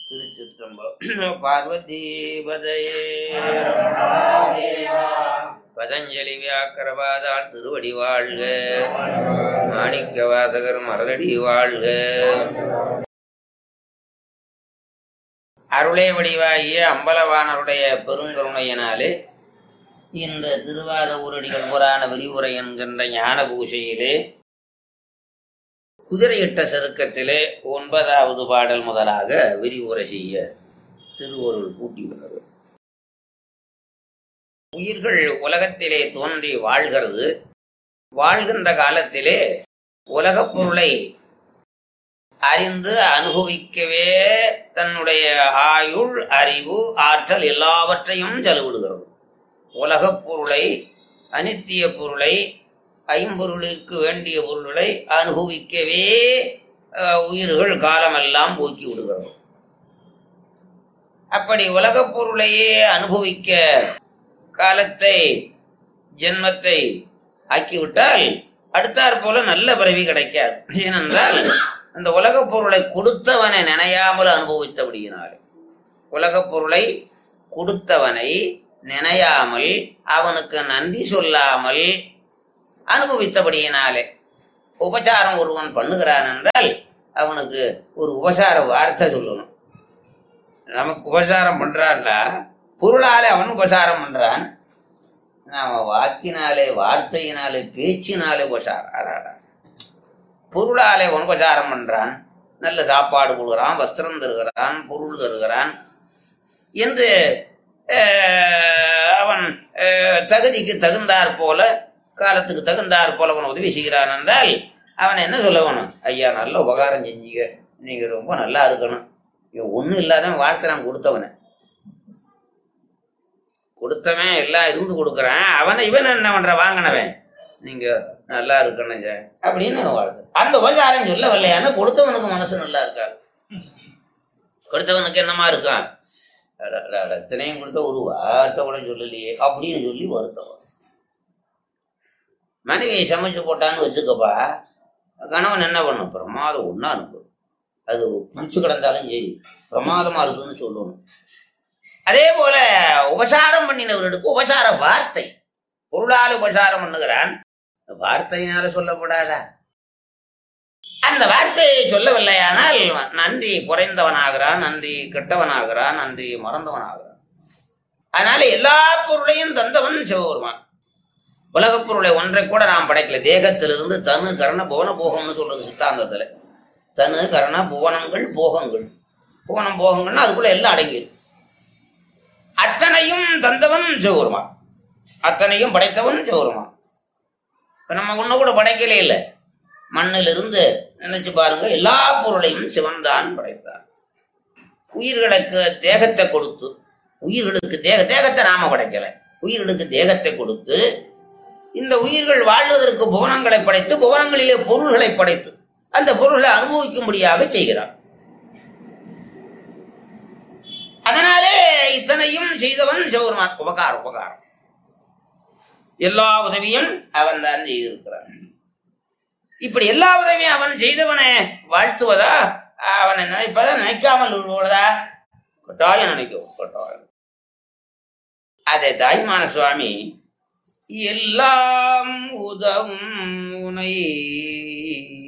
திருச்சிற்றம்பலம் பார்வதி பதையே பதஞ்சலி வியாக்கரவாதாள் திருவடி வாழ்க மாணிக்க வாசகர் மரதடி வாழ்க அருளே வடிவாகிய அம்பலவானருடைய பெருங்கருணையினாலே இன்று திருவாத ஊரடிகள் புராண விரிவுரை என்கின்ற ஞான பூசையிலே குதிரையிட்ட செருக்கத்திலே ஒன்பதாவது பாடல் முதலாக விரிவுரை செய்ய திருவருள் கூட்டியுள்ளது உயிர்கள் உலகத்திலே தோன்றி வாழ்கிறது வாழ்கின்ற காலத்திலே உலகப் பொருளை அறிந்து அனுபவிக்கவே தன்னுடைய ஆயுள் அறிவு ஆற்றல் எல்லாவற்றையும் செலவிடுகிறது உலகப் பொருளை அனித்திய பொருளை ஐம்பொருளுக்கு வேண்டிய பொருள்களை அனுபவிக்கவே அஹ், உயிர்கள் காலமெல்லாம் போக்கி விடுகிறது அப்படி உலகப் பொருளையே அனுபவிக்க காலத்தை ஜென்மத்தை ஆக்கிவிட்டால் அடுத்தாற் போல நல்ல பிறவி கிடைக்காது ஏனென்றால் அந்த உலகப் பொருளை கொடுத்தவனை நினையாமல் அனுபவித்தபடியினாலே உலகப் பொருளை கொடுத்தவனை நினையாமல் அவனுக்கு நன்றி சொல்லாமல் அனுபவித்தபடியினாலே உபசாரம் ஒருவன் பண்ணுகிறான் என்றால் அவனுக்கு ஒரு உபசார வார்த்தை சொல்லணும் நமக்கு உபசாரம் பண்றான்னா பொருளாலே அவன் உபசாரம் பண்றான் நாம வாக்கினாலே வார்த்தையினாலே பேச்சினாலே உபசாரம் அடாடா பொருளாலே அவன் உபசாரம் பண்றான் நல்ல சாப்பாடு கொடுக்குறான் வஸ்திரம் தருகிறான் பொருள் தருகிறான் என்று அஹ், அவன் அஹ், தகுதிக்கு தகுந்தாற் போல காலத்துக்கு தகுந்தாற் போல அவன் உதவி செய்கிறான் என்றால் அவன் என்ன சொல்லவனும் ஐயா நல்ல உபகாரம் செஞ்சீங்க நீங்க ரொம்ப நல்லா இருக்கணும் இவன் ஒன்றும் இல்லாதவன் வார்த்தை நான் கொடுத்தவனை கொடுத்தவன் எல்லாம் இருந்து கொடுக்குறான் அவனை இவன் என்ன பண்ற வாங்கினவன் நீங்க நல்லா இருக்கணும் சார் அப்படின்னு வாழ்த்து அந்த உபகாரம் சொல்லவில்லையான கொடுத்தவனுக்கு மனசு நல்லா இருக்காது கொடுத்தவனுக்கு என்னமா இருக்கான் அட, அட, அட, இத்தனையும் கொடுத்த ஒரு வார்த்தை கூட சொல்லலையே அப்படின்னு சொல்லி வருத்தம் வரும். மனைவியை சமைச்சு போட்டான்னு வச்சுக்கப்பா கணவன் என்ன பண்ணும் பிரமாதம் ஒன்றா அனுப்பும் அது பிடிச்சு கிடந்தாலும் சரி பிரமாதமா இருக்குன்னு சொல்லணும் அதே போல உபசாரம் பண்ணினவர்களுக்கு உபசார வார்த்தை பொருளால் உபசாரம் பண்ணுகிறான் வார்த்தையினால சொல்லப்படாதா அந்த வார்த்தையை சொல்லவில்லையானால் நன்றி குறைந்தவனாகிறான் நன்றி கெட்டவனாகிறான் நன்றி மறந்தவனாகிறான் அதனால எல்லா பொருளையும் தந்தவன் சிவபெருமான் உலகப் பொருளை ஒன்றை கூட நாம் படைக்கல தேகத்திலிருந்து தனு கரண புவன போகம்னு சொல்றது சித்தாந்தத்துல தனு கரண புவனங்கள் போகங்கள் புவனம் போகங்கள்னா அதுக்குள்ள எல்லாம் அடங்கிடும் அத்தனையும் தந்தவன் சிவபெருமான் அத்தனையும் படைத்தவன் சிவபெருமான் இப்ப நம்ம ஒண்ணு கூட படைக்கலே இல்லை மண்ணிலிருந்து நினைச்சு பாருங்க எல்லா பொருளையும் சிவன்தான் படைத்தார் உயிர்களுக்கு தேகத்தை கொடுத்து உயிர்களுக்கு தேக தேகத்தை நாம படைக்கல உயிர்களுக்கு தேகத்தை கொடுத்து இந்த உயிர்கள் வாழ்வதற்கு புவனங்களை படைத்து புவனங்களிலே பொருள்களை படைத்து அந்த பொருளை அனுபவிக்கும்படியாக செய்கிறார் அதனாலே இத்தனையும் செய்தவன் சிவபெருமான் உபகாரம் உபகாரம் எல்லா உதவியும் அவன் தான் செய்திருக்கிறான் இப்படி எல்லா உதவியும் அவன் செய்தவனை வாழ்த்துவதா அவனை நினைப்பதா நினைக்காமல் விடுவதா கட்டாயம் நினைக்கவும் கட்டாயம் அதை தாய்மான சுவாமி எல்லாம் உதவும் உனை